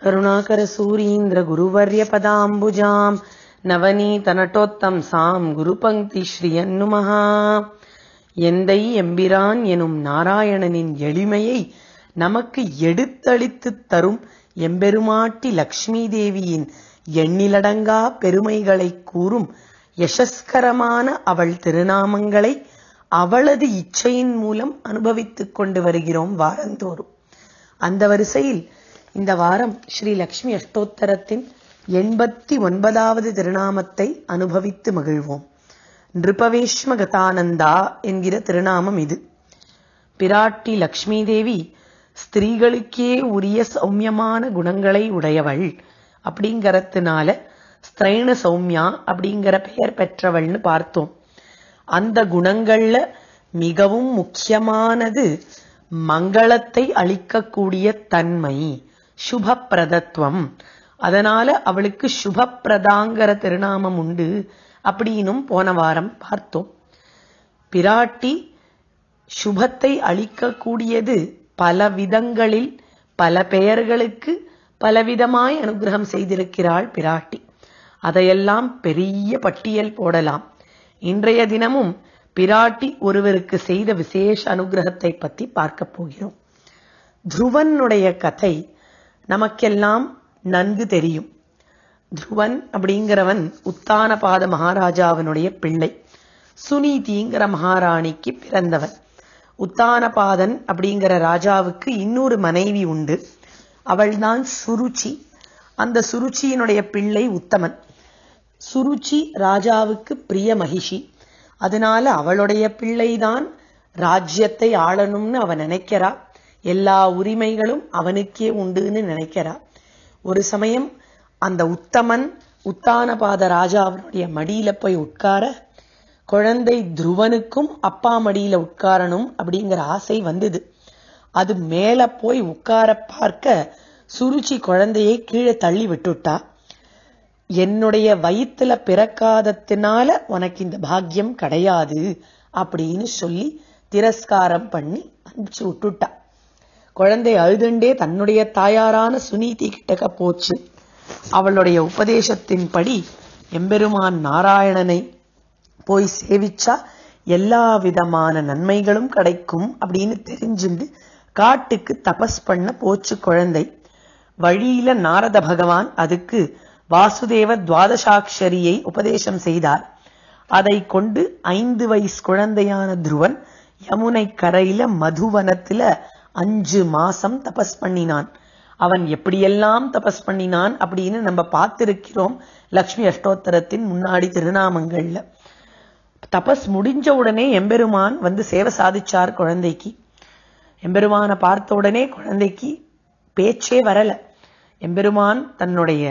करुणाकरसूरीन्द्रगुरुवर्यपदाम्बुजाम् நவநீதநட்டோத்தம்சாம் குருபங்கி ஸ்ரீயன்னுமஹா எந்தை எம்பிரான் எனும் நாராயணனின் எளிமையை நமக்கு எடுத்தளித்துத் தரும் எம்பெருமாட்டி லக்ஷ்மி தேவியின் எண்ணிலடங்கா பெருமைகளைக் கூறும் யசஸ்கரமான அவள் திருநாமங்களை அவளது இச்சையின் மூலம் அனுபவித்துக் கொண்டு வருகிறோம் வாரந்தோறும் அந்த வரிசையில் இந்த வாரம் ஸ்ரீ லக்ஷ்மி அஷ்டோத்தரத்தின் எண்பத்தி ஒன்பதாவது திருநாமத்தை அனுபவித்து மகிழ்வோம் நிருபவேஷ்ம கதானந்தா என்கிற திருநாமம் இது பிராட்டி லக்ஷ்மி தேவி ஸ்திரீகளுக்கே உரிய சௌமியமான குணங்களை உடையவள் அப்படிங்கறதுனால ஸ்திரைண சௌமியா அப்படிங்கிற பெயர் பெற்றவள்னு பார்த்தோம் அந்த குணங்கள்ல மிகவும் முக்கியமானது மங்களத்தை அளிக்கக்கூடிய தன்மை சுபப்பிரதத்துவம் அதனால அவளுக்கு சுபப்பிரதாங்கிற திருநாமம் உண்டு அப்படின்னும் போன வாரம் பார்த்தோம் பிராட்டி சுபத்தை அளிக்கக்கூடியது பல விதங்களில் பல பெயர்களுக்கு பலவிதமாய் அனுகிரகம் செய்திருக்கிறாள் பிராட்டி அதையெல்லாம் பெரிய பட்டியல் போடலாம் இன்றைய தினமும் பிராட்டி ஒருவருக்கு செய்த விசேஷ அனுகிரகத்தை பத்தி பார்க்க போகிறோம் துருவனுடைய கதை நமக்கெல்லாம் நன்கு தெரியும் துருவன் அப்படிங்கிறவன் உத்தானபாத மகாராஜாவினுடைய பிள்ளை சுனீதிங்கிற மகாராணிக்கு பிறந்தவன் உத்தானபாதன் அப்படிங்கிற ராஜாவுக்கு இன்னொரு மனைவி உண்டு அவள்தான் சுருச்சி அந்த சுருச்சியினுடைய பிள்ளை உத்தமன் சுருச்சி ராஜாவுக்கு பிரிய மகிஷி அதனால அவளுடைய பிள்ளைதான் ராஜ்யத்தை ஆளணும்னு அவன் நினைக்கிறா எல்லா உரிமைகளும் அவனுக்கே உண்டுன்னு நினைக்கிறா ஒரு சமயம் அந்த உத்தமன் உத்தானபாத ராஜாவினுடைய மடியில போய் உட்கார குழந்தை துருவனுக்கும் அப்பா மடியில உட்காரணும் அப்படிங்கிற ஆசை வந்தது அது மேல போய் உட்கார பார்க்க சுருச்சி குழந்தையை கீழே தள்ளி விட்டுட்டா என்னுடைய வயித்துல பிறக்காதத்தினால உனக்கு இந்த பாக்கியம் கிடையாது அப்படின்னு சொல்லி திரஸ்காரம் பண்ணி அனுப்பிச்சு விட்டுட்டா குழந்தை அழுதுண்டே தன்னுடைய தாயாரான சுனீதி கிட்டக்க போச்சு அவளுடைய உபதேசத்தின்படி எம்பெருமான் நாராயணனை போய் சேவிச்சா எல்லா விதமான நன்மைகளும் கிடைக்கும் அப்படின்னு தெரிஞ்சுண்டு காட்டுக்கு தபஸ் பண்ண போச்சு குழந்தை வழியில நாரத பகவான் அதுக்கு வாசுதேவ துவாதசாட்சரியை உபதேசம் செய்தார் அதை கொண்டு ஐந்து வயசு குழந்தையான துருவன் யமுனை கரையில மதுவனத்துல அஞ்சு மாசம் தபஸ் பண்ணினான் அவன் எப்படியெல்லாம் தபஸ் பண்ணினான் அப்படின்னு நம்ம பார்த்திருக்கிறோம் லக்ஷ்மி அஷ்டோத்தரத்தின் முன்னாடி திருநாமங்கள்ல தபஸ் முடிஞ்ச உடனே எம்பெருமான் வந்து சேவை சாதிச்சார் குழந்தைக்கு எம்பெருமானை பார்த்த உடனே குழந்தைக்கு பேச்சே வரல எம்பெருமான் தன்னுடைய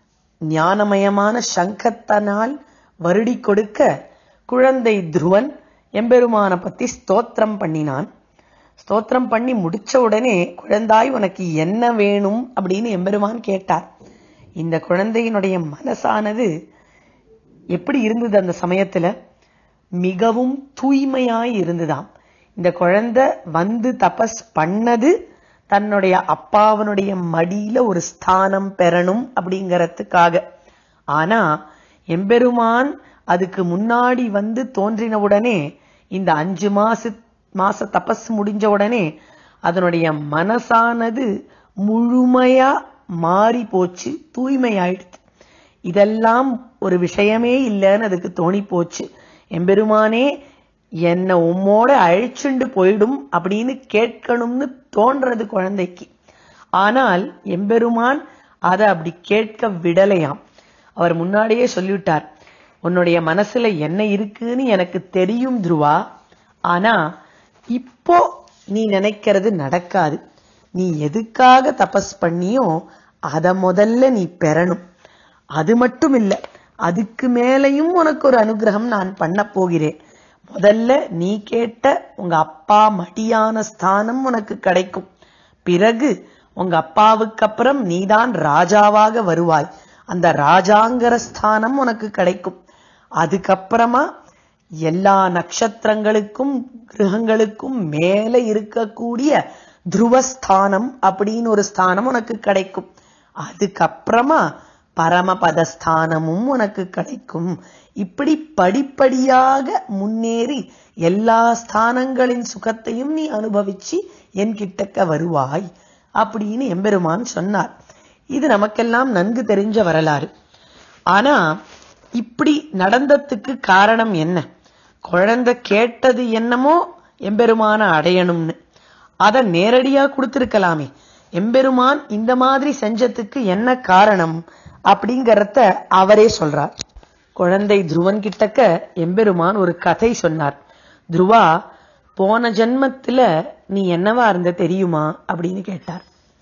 ஞானமயமான சங்கத்தனால் வருடி கொடுக்க குழந்தை துருவன் எம்பெருமான பத்தி ஸ்தோத்திரம் பண்ணினான் ஸ்தோத்திரம் பண்ணி முடிச்ச உடனே குழந்தாய் உனக்கு என்ன வேணும் அப்படின்னு எம்பெருமான் கேட்டார் இந்த குழந்தையினுடைய மனசானது எப்படி இருந்தது அந்த சமயத்துல மிகவும் தூய்மையாய் இருந்துதாம் இந்த குழந்தை வந்து தபஸ் பண்ணது தன்னுடைய அப்பாவனுடைய மடியில ஒரு ஸ்தானம் பெறணும் அப்படிங்கறதுக்காக ஆனா எம்பெருமான் அதுக்கு முன்னாடி வந்து தோன்றின உடனே இந்த அஞ்சு மாச மாச தபஸ் முடிஞ்ச உடனே அதனுடைய மனசானது முழுமையா மாறி போச்சு தூய்மையாயிடுது இதெல்லாம் ஒரு விஷயமே இல்லைன்னு அதுக்கு தோணி போச்சு எம்பெருமானே என்னை உம்மோட அழிச்சுண்டு போயிடும் அப்படின்னு கேட்கணும்னு தோன்றது குழந்தைக்கு ஆனால் எம்பெருமான் அதை அப்படி கேட்க விடலையாம் அவர் முன்னாடியே சொல்லிவிட்டார் உன்னுடைய மனசுல என்ன இருக்குன்னு எனக்கு தெரியும் துருவா ஆனா இப்போ நீ நினைக்கிறது நடக்காது நீ எதுக்காக தபஸ் பண்ணியோ அத முதல்ல நீ பெறணும் அது மட்டும் இல்ல அதுக்கு மேலையும் உனக்கு ஒரு அனுகிரகம் நான் பண்ண போகிறேன் முதல்ல நீ கேட்ட உங்க அப்பா மடியான ஸ்தானம் உனக்கு கிடைக்கும் பிறகு உங்க அப்பாவுக்கு அப்புறம் நீதான் ராஜாவாக வருவாய் அந்த ராஜாங்கிற ஸ்தானம் உனக்கு கிடைக்கும் அதுக்கப்புறமா எல்லா நட்சத்திரங்களுக்கும் கிரகங்களுக்கும் மேல இருக்கக்கூடிய துருவஸ்தானம் அப்படின்னு ஒரு ஸ்தானம் உனக்கு கிடைக்கும் அதுக்கப்புறமா பரமபதஸ்தானமும் உனக்கு கிடைக்கும் இப்படி படிப்படியாக முன்னேறி எல்லா ஸ்தானங்களின் சுகத்தையும் நீ அனுபவிச்சு என் கிட்டக்க வருவாய் அப்படின்னு எம்பெருமான் சொன்னார் இது நமக்கெல்லாம் நன்கு தெரிஞ்ச வரலாறு ஆனா இப்படி நடந்ததுக்கு காரணம் என்ன குழந்தை கேட்டது என்னமோ எம்பெருமான அடையணும்னு அத நேரடியா கொடுத்திருக்கலாமே எம்பெருமான் இந்த மாதிரி செஞ்சதுக்கு என்ன காரணம் அப்படிங்கறத அவரே சொல்றார் குழந்தை துருவன் கிட்டக்க எம்பெருமான் ஒரு கதை சொன்னார் துருவா போன ஜென்மத்துல நீ என்னவா இருந்த தெரியுமா அப்படின்னு கேட்டார்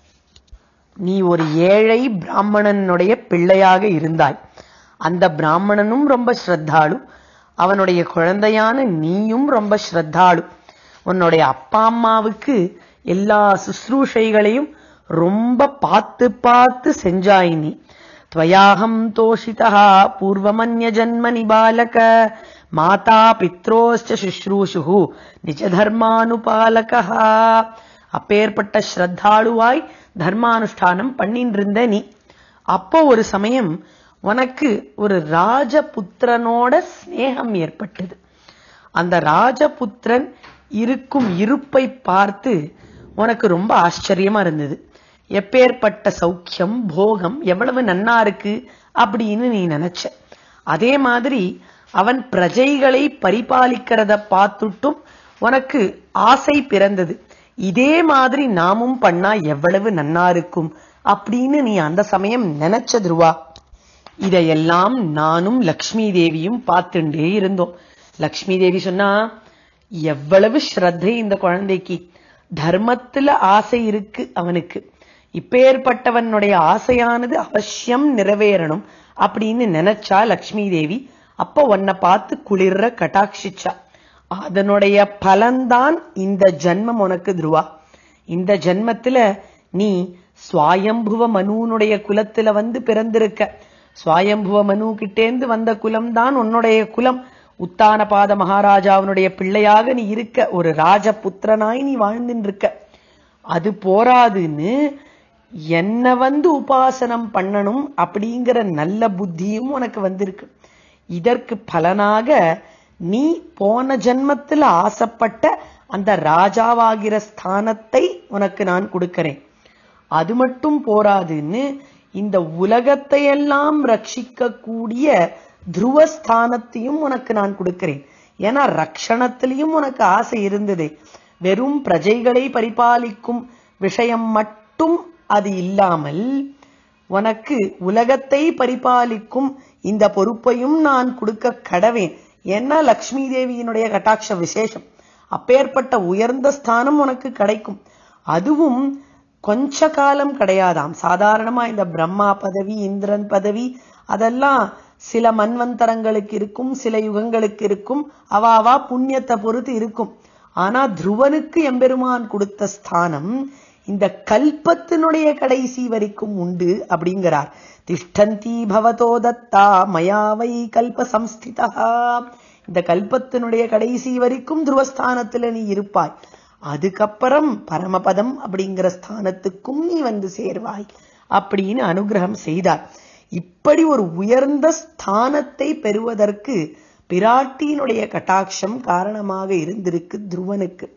நீ ஒரு ஏழை பிராமணனுடைய பிள்ளையாக இருந்தாய் அந்த பிராமணனும் ரொம்ப ஸ்ரத்தாளு அவனுடைய குழந்தையான நீயும் ரொம்ப ஸ்ரத்தாளு உன்னுடைய அப்பா அம்மாவுக்கு எல்லா சுশ্ரூஷைகளையும் ரொம்ப பார்த்து பார்த்து செஞ்சாய் நீ त्वयाहम् तोषितः पूर्वमन्यजन्मनि बालक माता पित्रोश्च शुश्रूषुः நிஜதர்மானுபாலகா அப்பேற்பட்ட ஸ்ரத்தாளுவாய் தர்மானுஷ்டானம் பண்ணிட்டு இருந்த நீ அப்போ ஒரு சமயம் உனக்கு ஒரு ராஜபுத்திரனோட ஸ்நேகம் ஏற்பட்டது அந்த ராஜபுத்திரன் இருக்கும் இருப்பை பார்த்து உனக்கு ரொம்ப ஆச்சரியமா இருந்தது எப்பேற்பட்ட சௌக்கியம் போகம் எவ்வளவு நன்னா இருக்கு அப்படின்னு நீ நினைச்ச அதே மாதிரி அவன் பிரஜைகளை பரிபாலிக்கிறத பார்த்துட்டும் உனக்கு ஆசை பிறந்தது இதே மாதிரி நாமும் பண்ணா எவ்வளவு நன்னா இருக்கும் அப்படின்னு நீ அந்த சமயம் நினைச்ச துருவா இதையெல்லாம் நானும் லக்ஷ்மி தேவியும் பார்த்துட்டே இருந்தோம் லக்ஷ்மி தேவி சொன்னா எவ்வளவு ஸ்ரத்தை இந்த குழந்தைக்கு தர்மத்துல ஆசை இருக்கு அவனுக்கு இப்பேற்பட்டவனுடைய ஆசையானது அவசியம் நிறைவேறணும் அப்படின்னு நினைச்சா லக்ஷ்மி தேவி அப்ப உன்னை பார்த்து குளிர்ற கட்டாட்சிச்சா அதனுடைய பலன்தான் இந்த ஜன்மம் உனக்கு துருவா இந்த ஜன்மத்துல நீ சுவாயம்புவ மனுனுடைய குலத்துல வந்து பிறந்திருக்க சுவாயம்புவ மனு கிட்டேந்து வந்த குலம் தான் உன்னுடைய குலம் உத்தானபாத மகாராஜாவினுடைய பிள்ளையாக நீ இருக்க ஒரு ராஜபுத்திரனாய் நீ வாழ்ந்துட்டு இருக்க அது போராதுன்னு என்ன வந்து உபாசனம் பண்ணணும் அப்படிங்கிற நல்ல புத்தியும் உனக்கு வந்திருக்கு இதற்கு பலனாக நீ போன ஜென்மத்தில் ஆசைப்பட்ட அந்த ராஜாவாகிற ஸ்தானத்தை உனக்கு நான் கொடுக்கிறேன் அது மட்டும் போராதுன்னு இந்த உலகத்தையெல்லாம் ரட்சிக்கக்கூடிய துருவஸ்தானத்தையும் உனக்கு நான் கொடுக்கிறேன் ஏன்னா ரக்ஷணத்திலையும் உனக்கு ஆசை இருந்தது வெறும் பிரஜைகளை பரிபாலிக்கும் விஷயம் மட்டும் அது இல்லாமல் உனக்கு உலகத்தை பரிபாலிக்கும் இந்த பொறுப்பையும் நான் கொடுக்க கடவேன் ஏன்னா லக்ஷ்மி தேவியினுடைய கட்டாட்ச விசேஷம் அப்பேற்பட்ட உயர்ந்த ஸ்தானம் உனக்கு கிடைக்கும் அதுவும் கொஞ்ச காலம் கிடையாதாம் சாதாரணமா இந்த பிரம்மா பதவி இந்திரன் பதவி அதெல்லாம் சில மன்வந்தரங்களுக்கு இருக்கும் சில யுகங்களுக்கு இருக்கும் அவாவா புண்ணியத்தை பொறுத்து இருக்கும் ஆனா துருவனுக்கு எம்பெருமான் கொடுத்த ஸ்தானம் இந்த கல்பத்தினுடைய கடைசி வரைக்கும் உண்டு அப்படிங்கிறார் திஷ்டந்தி பவதோ தத்தா மயாவை கல்ப சம்ஸ்திதா இந்த கல்பத்தினுடைய கடைசி வரைக்கும் துருவஸ்தானத்துல நீ இருப்பாய் அதுக்கப்புறம் பரமபதம் அப்படிங்கிற ஸ்தானத்துக்கும் நீ வந்து சேர்வாய் அப்படின்னு அனுகிரகம் செய்தார் இப்படி ஒரு உயர்ந்த ஸ்தானத்தை பெறுவதற்கு பிராட்டியினுடைய கட்டாட்சம் காரணமாக இருந்திருக்கு துருவனுக்கு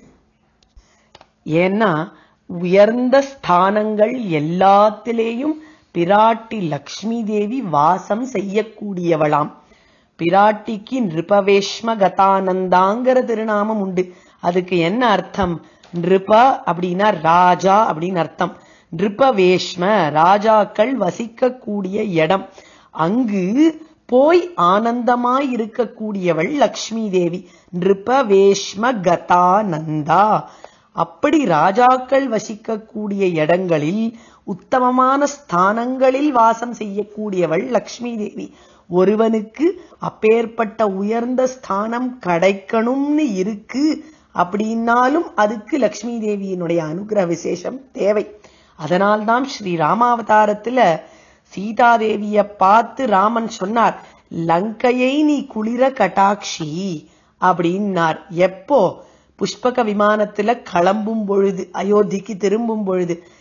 ஏன்னா உயர்ந்த ஸ்தானங்கள் எல்லாத்திலேயும் பிராட்டி லக்ஷ்மி தேவி வாசம் செய்யக்கூடியவளாம் பிராட்டிக்கு நிருபவேஷ்ம கதானந்தாங்கிற திருநாமம் உண்டு அதுக்கு என்ன அர்த்தம் நிருப அப்படின்னா ராஜா அப்படின்னு அர்த்தம் நிருபவேஷ்ம ராஜாக்கள் வசிக்கக்கூடிய இடம் அங்கு போய் ஆனந்தமாய் இருக்கக்கூடியவள் லக்ஷ்மி தேவி நிருபவேஷ்ம கதானந்தா அப்படி ராஜாக்கள் வசிக்கக்கூடிய இடங்களில் உத்தமமான ஸ்தானங்களில் வாசம் செய்யக்கூடியவள் லக்ஷ்மி தேவி ஒருவனுக்கு அப்பேற்பட்ட உயர்ந்த ஸ்தானம் கிடைக்கணும்னு இருக்கு அப்படின்னாலும் அதுக்கு லக்ஷ்மி தேவியினுடைய அனுகிரக விசேஷம் தேவை அதனால்தான் ஸ்ரீ ராமாவதாரத்துல சீதாதேவிய பார்த்து ராமன் சொன்னார் லங்கையை நீ குளிர கட்டாட்சி அப்படின்னார் எப்போ புஷ்பக விமானத்துல கிளம்பும் பொழுது அயோத்திக்கு திரும்பும் பொழுது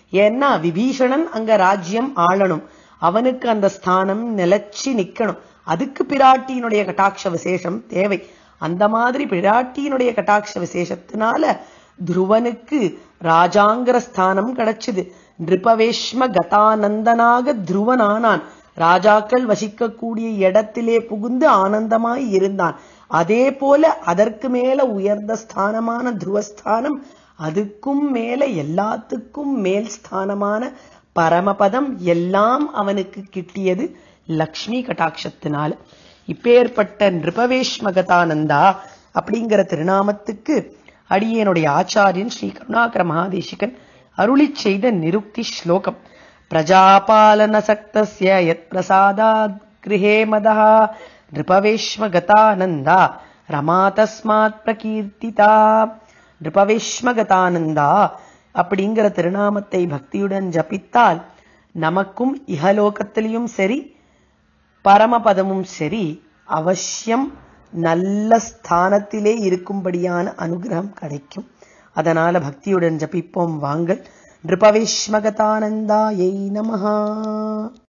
ஏன்னா விபீஷணன் அங்க ராஜ்யம் ஆளணும் அவனுக்கு அந்த ஸ்தானம் நிலைச்சு நிக்கணும் அதுக்கு பிராட்டியினுடைய கட்டாட்ச விசேஷம் தேவை அந்த மாதிரி பிராட்டியினுடைய கட்டாட்ச விசேஷத்தினால துருவனுக்கு ராஜாங்கிற ஸ்தானம் கிடைச்சது நிருபவேஷ்ம கதானந்தனாக துருவனானான் ராஜாக்கள் வசிக்கக்கூடிய இடத்திலே புகுந்து ஆனந்தமாய் இருந்தான் அதே போல அதற்கு மேல உயர்ந்த ஸ்தானமான துருவஸ்தானம் அதுக்கும் மேல எல்லாத்துக்கும் மேல் ஸ்தானமான பரமபதம் எல்லாம் அவனுக்கு கிட்டியது லக்ஷ்மி கட்டாட்சத்தினால இப்பேற்பட்ட நிருபவேஷ்மகதானந்தா அப்படிங்கிற திருநாமத்துக்கு அடியேனுடைய ஆச்சாரியன் ஸ்ரீ கருணாகர மகாதேசிகன் அருளி செய்த நிருக்தி ஸ்லோகம் பிரஜாபாலன சக்தஸ்ய யத் பிரசாதாத் கிருஹே மதः நிருபவேஷ்மகதானந்தா ரமா தஸ்மாத் பிரகீர்த்திதா நிருபவேஷ்மகதானந்தா அப்படிங்கிற திருநாமத்தை பக்தியுடன் ஜபித்தால் நமக்கும் இகலோகத்திலையும் சரி பரமபதமும் சரி அவசியம் நல்ல ஸ்தானத்திலே இருக்கும்படியான அனுகிரகம் கிடைக்கும் அதனால பக்தியுடன் ஜபிப்போம் வாங்கள் நிருபவேஷ்மகதானந்தாயை நமஹா